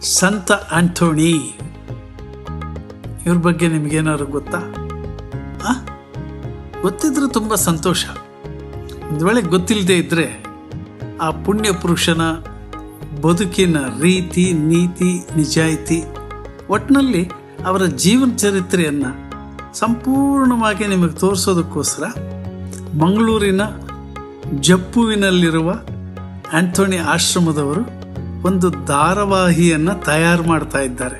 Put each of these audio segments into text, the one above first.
ಸಂತ ಆಂಥೋಣಿ ಇವ್ರ ಬಗ್ಗೆ ನಿಮಗೇನಾದ್ರು ಗೊತ್ತಾ ಆ? ಗೊತ್ತಿದ್ರೆ ತುಂಬ ಸಂತೋಷ ಒಂದು ವೇಳೆ ಗೊತ್ತಿಲ್ಲದೆ ಇದ್ದರೆ ಆ ಪುಣ್ಯ ಪುರುಷನ ಬದುಕಿನ ರೀತಿ ನೀತಿ ನಿಜಾಯಿತಿ ಒಟ್ಟಿನಲ್ಲಿ ಅವರ ಜೀವನ ಚರಿತ್ರೆಯನ್ನು ಸಂಪೂರ್ಣವಾಗಿ ನಿಮಗೆ ತೋರಿಸೋದಕ್ಕೋಸ್ಕರ ಮಂಗಳೂರಿನ ಜಪ್ಪುವಿನಲ್ಲಿರುವ ಆಂಥೋಣಿ ಆಶ್ರಮದವರು ಒಂದು ಧಾರಾವಾಹಿಯನ್ನು ತಯಾರು ಮಾಡ್ತಾ ಇದ್ದಾರೆ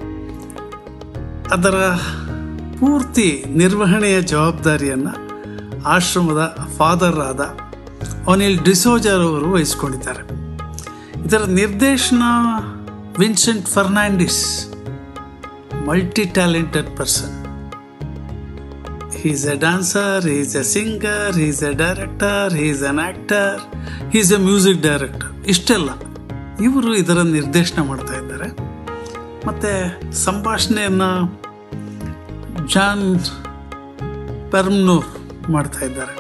ಅದರ ಪೂರ್ತಿ ನಿರ್ವಹಣೆಯ ಜವಾಬ್ದಾರಿಯನ್ನು ಆಶ್ರಮದ ಫಾದರ್ ಆದ ಅನಿಲ್ ಡಿಸೋಜರ್ ಅವರು ವಹಿಸ್ಕೊಂಡಿದ್ದಾರೆ ಇದರ ನಿರ್ದೇಶನ Vincent Fernandes multi talented person is a dancer is a singer is a director is an actor is a music director ಇಷ್ಟೆಲ್ಲ ಇವರು ಇದರ ನಿರ್ದೇಶನ ಮಾಡ್ತಾ ಇದ್ದಾರೆ ಮತ್ತು ಸಂಭಾಷಣೆಯನ್ನು ಜಾನ್ ಪೆರ್ಮ್ನೂರ್ ಮಾಡ್ತಾ ಇದ್ದಾರೆ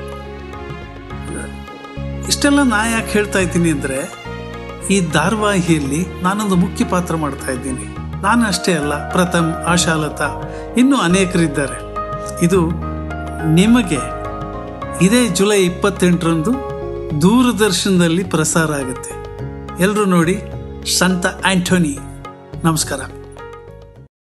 ಇಷ್ಟೆಲ್ಲ ನಾ ಯಾಕೆ ಹೇಳ್ತಾ ಇದ್ದೀನಿ ಅಂದರೆ ಈ ಧಾರಾವಾಹಿಯಲ್ಲಿ ನಾನೊಂದು ಮುಖ್ಯ ಪಾತ್ರ ಮಾಡ್ತಾ ಇದ್ದೀನಿ ನಾನು ಅಷ್ಟೇ ಅಲ್ಲ ಪ್ರಥಮ್ ಆಶಾಲತಾ ಇನ್ನೂ ಅನೇಕರಿದ್ದಾರೆ ಇದು ನಿಮಗೆ ಇದೇ ಜುಲೈ ಇಪ್ಪತ್ತೆಂಟರಂದು ದೂರದರ್ಶನದಲ್ಲಿ ಪ್ರಸಾರ ಆಗುತ್ತೆ ಎಲ್ಲರೂ ನೋಡಿ ಸಂತ ಆಂಟೋನಿ ನಮಸ್ಕಾರ